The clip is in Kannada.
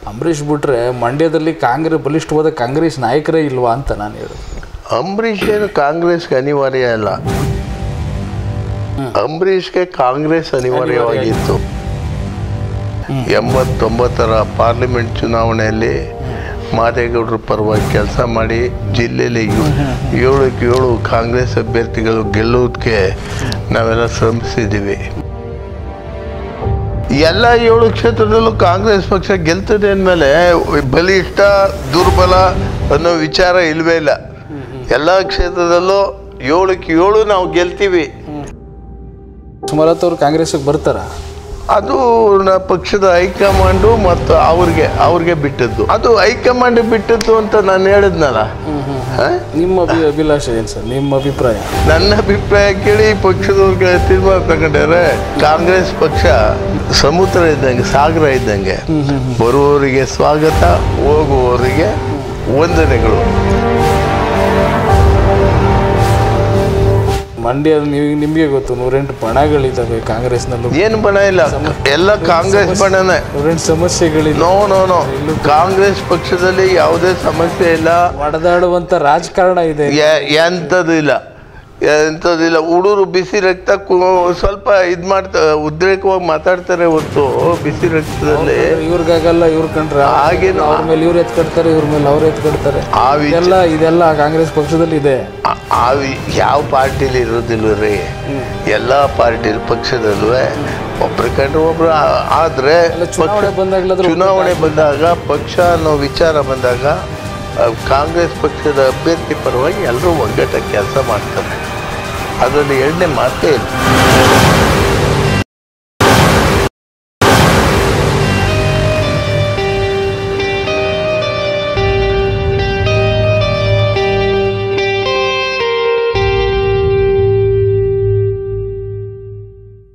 ಅಂಬರೀಷ್ ಬಿಟ್ರೆ ಮಂಡ್ಯದಲ್ಲಿ ಕಾಂಗ್ರೆಸ್ ಬಲಿಷ್ಠವಾದ ಕಾಂಗ್ರೆಸ್ ನಾಯಕರೇ ಇಲ್ವಾ ಅಂತ ನಾನು ಹೇಳೋದು ಅಂಬರೀಷ್ ಏನು ಕಾಂಗ್ರೆಸ್ಗೆ ಅನಿವಾರ್ಯ ಅಲ್ಲ ಅಂಬರೀಷ್ಗೆ ಕಾಂಗ್ರೆಸ್ ಅನಿವಾರ್ಯವಾಗಿತ್ತು ಎಂಬತ್ತೊಂಬತ್ತರ ಪಾರ್ಲಿಮೆಂಟ್ ಚುನಾವಣೆಯಲ್ಲಿ ಮಾದೇಗೌಡರ ಪರವಾಗಿ ಕೆಲಸ ಮಾಡಿ ಜಿಲ್ಲೆಯಲ್ಲಿ ಯೋ- ಏಳಕ್ಕೆ ಏಳು ಕಾಂಗ್ರೆಸ್ ಅಭ್ಯರ್ಥಿಗಳು ಗೆಲ್ಲುವುದಕ್ಕೆ ನಾವೆಲ್ಲ ಶ್ರಮಿಸಿದ್ದೀವಿ ಎಲ್ಲ ಏಳು ಕ್ಷೇತ್ರದಲ್ಲೂ ಕಾಂಗ್ರೆಸ್ ಪಕ್ಷ ಗೆಲ್ತದೆ ಅಂದಮೇಲೆ ಬಲಿಷ್ಠ ದುರ್ಬಲ ಅನ್ನೋ ವಿಚಾರ ಇಲ್ವೇ ಇಲ್ಲ ಎಲ್ಲ ಕ್ಷೇತ್ರದಲ್ಲೂ ಏಳಕ್ಕೆ ಏಳು ನಾವು ಗೆಲ್ತೀವಿ ಸುಮಲತಾ ಅವ್ರು ಕಾಂಗ್ರೆಸ್ಗೆ ಬರ್ತಾರ ಅದು ನ ಪಕ್ಷದ ಹೈಕಮಾಂಡು ಮತ್ತು ಅವ್ರಿಗೆ ಅವ್ರಿಗೆ ಬಿಟ್ಟದ್ದು ಅದು ಹೈಕಮಾಂಡ್ ಬಿಟ್ಟದ್ದು ಅಂತ ನಾನು ಹೇಳಿದ್ನಲ್ಲ ಹ? ನಿಮ್ಮ ಅಭಿ ಅಭಿಲಾಷೆ ಏನು ಸರ್ ನಿಮ್ಮ ಅಭಿಪ್ರಾಯ ನನ್ನ ಅಭಿಪ್ರಾಯ ಕೇಳಿ ಪಕ್ಷದವ್ರಿಗೆ ತೀರ್ಮಾನ ತಗೊಂಡ್ಯಾರೆ ಕಾಂಗ್ರೆಸ್ ಪಕ್ಷ ಸಮುದ್ರ ಇದ್ದಂಗೆ ಸಾಗರ ಇದ್ದಂಗೆ ಬರುವವರಿಗೆ ಸ್ವಾಗತ ಹೋಗುವವರಿಗೆ ವಂದನೆಗಳು ಮಂಡ್ಯ ನೀವು ನಿಮಗೆ ಗೊತ್ತು ನೂರೆಂಟು ಬಣಗಳಿದ್ದಾವೆ ಕಾಂಗ್ರೆಸ್ನಲ್ಲೂ ಏನು ಬಣ ಇಲ್ಲ ಎಲ್ಲ ಕಾಂಗ್ರೆಸ್ ಬಣನೇ ನೂರೆಂಟು ಸಮಸ್ಯೆಗಳಿಲ್ಲ ನೋ ನೋ ನೋ ಕಾಂಗ್ರೆಸ್ ಪಕ್ಷದಲ್ಲಿ ಯಾವುದೇ ಸಮಸ್ಯೆ ಇಲ್ಲ ಒಡೆದಾಡುವಂತ ರಾಜಕಾರಣ ಇದೆ ಎ- ಎಂಥದ್ದು ಇಲ್ಲ ಎಂಥದ್ದಿಲ್ಲ ಹುಡುಗರು ಬಿಸಿ ರಕ್ತ ಕು- ಸ್ವಲ್ಪ ಇದು ಮಾಡ್ತಾ ಉದ್ರೇಕವಾಗಿ ಮಾತಾಡ್ತಾರೆ ಹೊತ್ತು ಬಿಸಿ ರಕ್ತದಲ್ಲಿ ಇವ್ರಿಗಾಗಲ್ಲ ಇವ್ರ ಕಂಡ್ರೆ ಹಾಗೇನು ಅವ್ರ ಮೇಲೆ ಇವ್ರು ಎತ್ಕಡ್ತಾರೆ ಇವ್ರ ಮೇಲೆ ಅವ್ರು ಎತ್ಕಡ್ತಾರೆ ಆ ವಿಚ ಇದೆಲ್ಲ ಇದೆಲ್ಲ ಕಾಂಗ್ರೆಸ್ ಪಕ್ಷದಲ್ಲಿ ಇದೆ ಆ- ಆ ವಿ- ಯಾವ ಪಾರ್ಟಿಲಿ ಇರೋದಿಲ್ಲ ರೀ ಎಲ್ಲ ಪಾರ್ಟಿ ಪಕ್ಷದಲ್ಲೂ ಒಬ್ರು ಕಂಡ್ರೆ ಒಬ್ರು ಆ- ಆದ್ರೆ ಎಲ್ಲ ಚುನಾವಣೆ ಪಕ್ಷ- ಬಂದಾಗ್ಲಾದ್ರೂ ಚುನಾವಣೆ ಬಂದಾಗ ಪಕ್ಷ ಅನ್ನೋ ವಿಚಾರ ಬಂದಾಗ ಆ, ಕಾಂಗ್ರೆಸ್ ಪಕ್ಷದ ಅಭ್ಯರ್ಥಿ ಪರವಾಗಿ ಎಲ್ಲರೂ ಒಗ್ಗಟ್ಟಾಗಿ ಕೆಲಸ ಮಾಡ್ತಾರೆ ಅದರಲ್ಲಿ ಎರಡನೇ ಮಾತೇ ಇಲ್ಲ